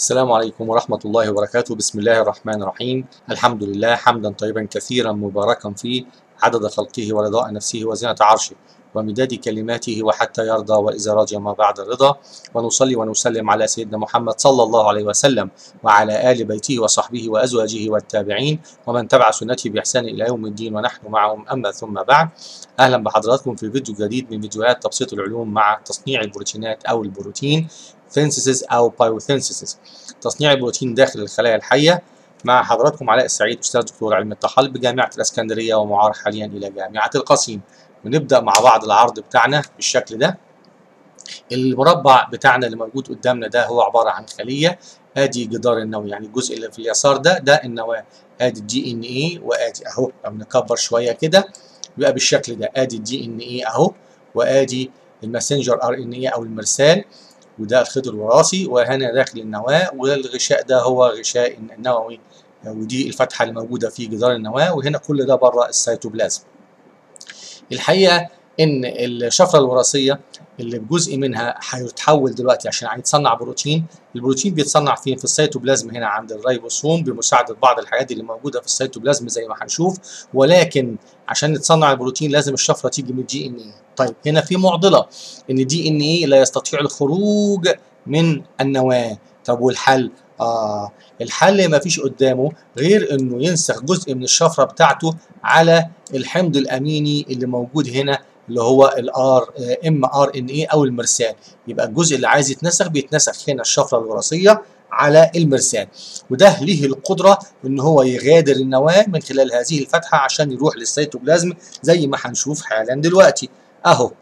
السلام عليكم ورحمة الله وبركاته بسم الله الرحمن الرحيم الحمد لله حمدا طيبا كثيرا مباركا فيه عدد خلقه ورضاء نفسه وزنة عرشه ومداد كلماته وحتى يرضى وإذا رضي ما بعد الرضا ونصلي ونسلم على سيدنا محمد صلى الله عليه وسلم وعلى آل بيته وصحبه وأزواجه والتابعين ومن تبع سنته بإحسان إلى يوم الدين ونحن معهم أما ثم بعد أهلا بحضراتكم في فيديو جديد من فيديوهات تبسيط العلوم مع تصنيع البروتينات أو البروتين ثينسيسز أو بايوثينسيسز تصنيع البروتين داخل الخلايا الحية مع حضراتكم علاء السعيد أستاذ دكتور علم الطحال بجامعة الإسكندرية ومعار حاليا إلى جامعة القصيم ونبدأ مع بعض العرض بتاعنا بالشكل ده المربع بتاعنا اللي موجود قدامنا ده هو عبارة عن خلية ادي جدار النووي يعني الجزء اللي في اليسار ده ده النواة ادي الدي ان ايه وادي اهو لو نكبر شوية كده بيبقى بالشكل ده ادي الدي ان ايه اهو وادي الماسنجر ار ان ايه او المرسال وده الخيط الوراثي وهنا داخل النواة والغشاء ده هو غشاء النووي ودي الفتحة اللي موجودة في جدار النواة وهنا كل ده بره السيتوبلازم الحقيقة إن الشفرة الوراثية اللي بجزء منها هيتحول دلوقتي عشان هيتصنع بروتين البروتين بيتصنع فين في السيتوبلازم هنا عند الريبوسوم بمساعدة بعض الحاجات اللي موجودة في السيتوبلازم زي ما هنشوف ولكن عشان يتصنع البروتين لازم الشفرة تيجي من الدي ان ايه طيب هنا في معضلة ان الدي ان ايه لا يستطيع الخروج من النواة طب والحل آه الحل ما فيش قدامه غير انه ينسخ جزء من الشفرة بتاعته على الحمض الاميني اللي موجود هنا اللي هو الار ام ار ان اي او المرسال يبقى الجزء اللي عايز يتنسخ بيتنسخ هنا الشفره الوراثيه على المرسال وده ليه القدره ان هو يغادر النواه من خلال هذه الفتحه عشان يروح للسيتوبلازم زي ما هنشوف حالا دلوقتي اهو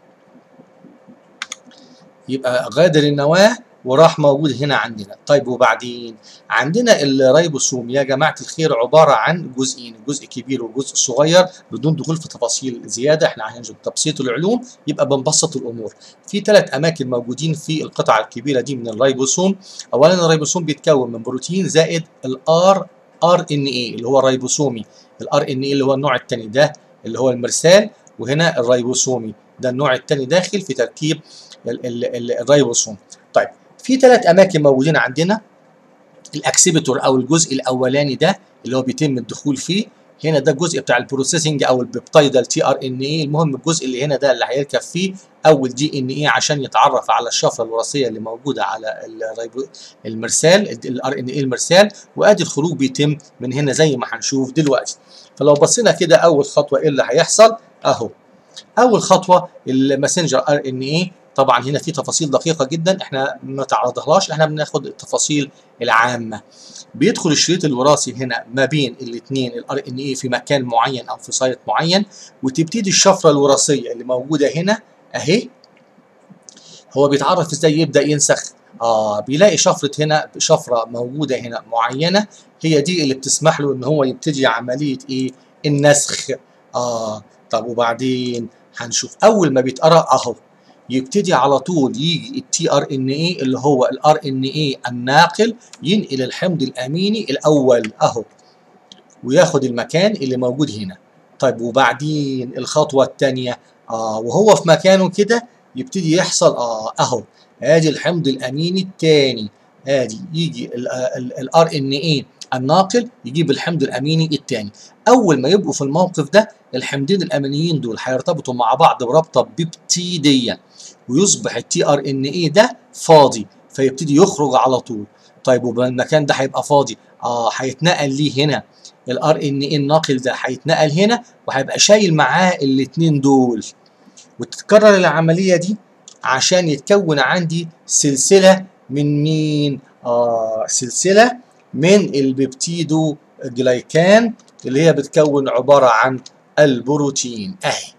يبقى غادر النواه وراح موجود هنا عندنا طيب وبعدين عندنا الريبوسوم يا جماعة الخير عبارة عن جزئين جزء كبير وجزء صغير بدون دخول في تفاصيل زيادة احنا هنجد تبسيط العلوم يبقى بنبسط الأمور في ثلاث أماكن موجودين في القطعة الكبيرة دي من الريبوسوم أولا الريبوسوم بيتكون من بروتين زائد الار ار ان اي اللي هو الريبوسومي الار ان اي اللي هو النوع الثاني ده اللي هو المرسال وهنا الريبوسومي ده النوع الثاني داخل في تركيب الريبوسوم طيب في ثلاث اماكن موجودين عندنا الاكسبتور او الجزء الاولاني ده اللي هو بيتم الدخول فيه هنا ده الجزء بتاع البروسيسنج او البيبتايدال تي ار ان اي المهم الجزء اللي هنا ده اللي هيركب فيه اول دي ان اي عشان يتعرف على الشفره الوراثيه اللي موجوده على المرسال الار ان اي المرسال وادي الخروج بيتم من هنا زي ما هنشوف دلوقتي فلو بصينا كده اول خطوه ايه اللي هيحصل اهو اول خطوه الماسنجر ار ان اي طبعا هنا في تفاصيل دقيقه جدا احنا ما تعرضهاش احنا بناخد التفاصيل العامه بيدخل الشريط الوراثي هنا ما بين الاثنين الار ان اي في مكان معين او في سايت معين وتبتدي الشفره الوراثيه اللي موجوده هنا اهي هو بيتعرف ازاي يبدا ينسخ اه بيلاقي شفره هنا شفره موجوده هنا معينه هي دي اللي بتسمح له ان هو يبتدي عمليه ايه النسخ اه طب وبعدين هنشوف اول ما بيتقرا اهو يبتدي على طول يجي التي ار ان اي اللي هو الار ان اي الناقل ينقل الحمض الاميني الاول اهو وياخد المكان اللي موجود هنا طيب وبعدين الخطوه الثانيه اه وهو في مكانه كده يبتدي يحصل اه اهو ادي الحمض الاميني الثاني ادي يجي الار ان اي الناقل يجيب الحمض الاميني الثاني اول ما يبقوا في الموقف ده الحمضين الامينيين دول هيرتبطوا مع بعض برابطه بيبتيديه ويصبح التي ار ان اي ده فاضي فيبتدي يخرج على طول طيب والمكان ده هيبقى فاضي اه هيتنقل ليه هنا الار ان اي الناقل ده هيتنقل هنا وهيبقى شايل معاه الاثنين دول وتتكرر العمليه دي عشان يتكون عندي سلسله من مين اه سلسله من البيبتيدو جلايكان اللي هي بتكون عباره عن البروتين اهي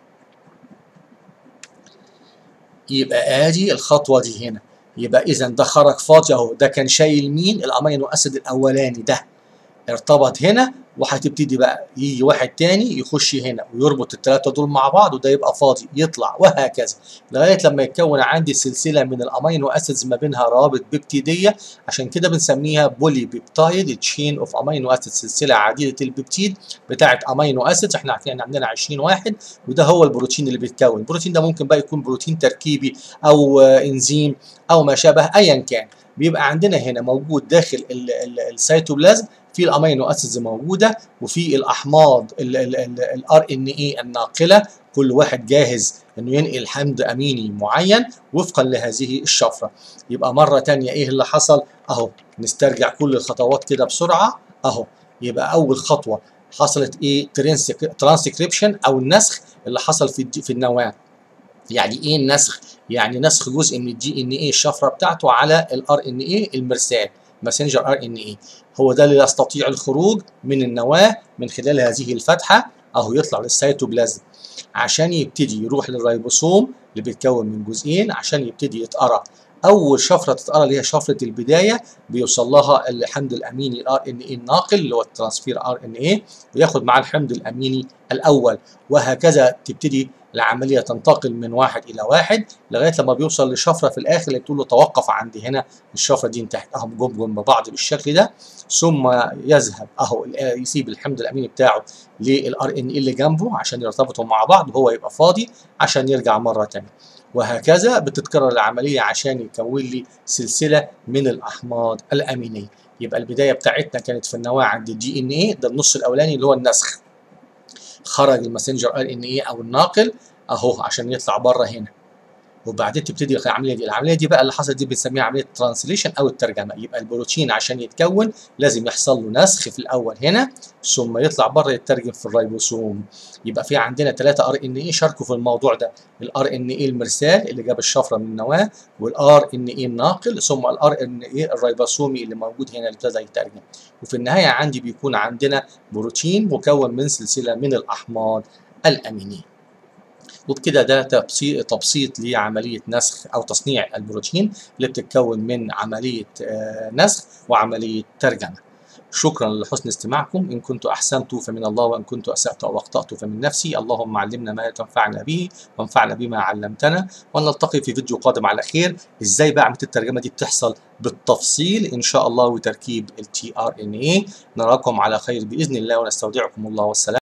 يبقى ادي الخطوه دي هنا يبقى اذا ده خرج فاضي اهو ده كان شايل مين الامينو اسيد الاولاني ده ارتبط هنا وهتبتدي بقى يجي واحد تاني يخش هنا ويربط الثلاثه دول مع بعض وده يبقى فاضي يطلع وهكذا لغايه لما يتكون عندي سلسله من الامينو اسيدز ما بينها روابط بيبتيديه عشان كده بنسميها بولي بيبتايد تشين اوف امينو اسيد سلسله عديده البيبتيد بتاعه امينو اسيدز احنا عارفين عندنا 20 واحد وده هو البروتين اللي بيتكون البروتين ده ممكن بقى يكون بروتين تركيبي او انزيم او ما شابه ايا كان بيبقى عندنا هنا موجود داخل السيتوبلازم في الامينو اسيدز موجوده وفي الاحماض الار ان اي الناقله كل واحد جاهز انه ينقل حمض اميني معين وفقا لهذه الشفره يبقى مره تانية ايه اللي حصل اهو نسترجع كل الخطوات كده بسرعه اهو يبقى اول خطوه حصلت ايه ترانسكريبشن او النسخ اللي حصل في في النواه يعني ايه النسخ يعني نسخ جزء من الدي ان ايه الشفره بتاعته على الار ان ايه المرسال ماسنجر ار ان ايه هو ده اللي يستطيع الخروج من النواه من خلال هذه الفتحه اهو يطلع للسيتوبلازم عشان يبتدي يروح للريبوسوم اللي بيتكون من جزئين عشان يبتدي يتقرا اول شفره تتقرا اللي هي شفره البدايه بيوصل لها الحمض الاميني الار ان اي الناقل اللي هو الترانسفير ار ان اي وياخد معاه الحمض الاميني الاول وهكذا تبتدي العمليه تنتقل من واحد الى واحد لغايه لما بيوصل لشفره في الاخر اللي بتقول له توقف عندي هنا الشفره دي انتهت اهم جم جنب بعض بالشكل ده ثم يذهب اهو يسيب الحمض الاميني بتاعه للار ان اي اللي جنبه عشان يرتبطوا مع بعض وهو يبقى فاضي عشان يرجع مره ثانيه وهكذا بتتكرر العملية عشان يكون لي سلسلة من الأحماض الأمينية يبقى البداية بتاعتنا كانت في النواة عند الدي ان ايه ده النص الأولاني اللي هو النسخ خرج الماسنجر ار ان ايه أو الناقل أهو عشان يطلع بره هنا وبعدين تبتدي العمليه دي العمليه دي بقى اللي حصلت دي بنسميها عمليه ترانسليشن او الترجمه يبقى البروتين عشان يتكون لازم يحصل له نسخ في الاول هنا ثم يطلع بره يترجم في الريبوسوم يبقى في عندنا ثلاثه ار ان اي شاركوا في الموضوع ده الار ان اي المرسال اللي جاب الشفره من النواه والار ان اي الناقل ثم الار ان اي الريبوسومي اللي موجود هنا اللي ابتدى يترجم وفي النهايه عندي بيكون عندنا بروتين مكون من سلسله من الاحماض الامينيه وبكده ده تبسيط, تبسيط لعملية نسخ أو تصنيع البروتين اللي بتتكون من عملية نسخ وعملية ترجمة شكرا لحسن استماعكم إن كنت أحسنت فمن الله وإن كنت أسأت أو أخطأت فمن نفسي اللهم علمنا ما تنفعنا به وانفعنا بما علمتنا ونلتقي في فيديو قادم على خير إزاي بقى عملية الترجمة دي بتحصل بالتفصيل إن شاء الله وتركيب ال TRNA نراكم على خير بإذن الله ونستودعكم الله والسلام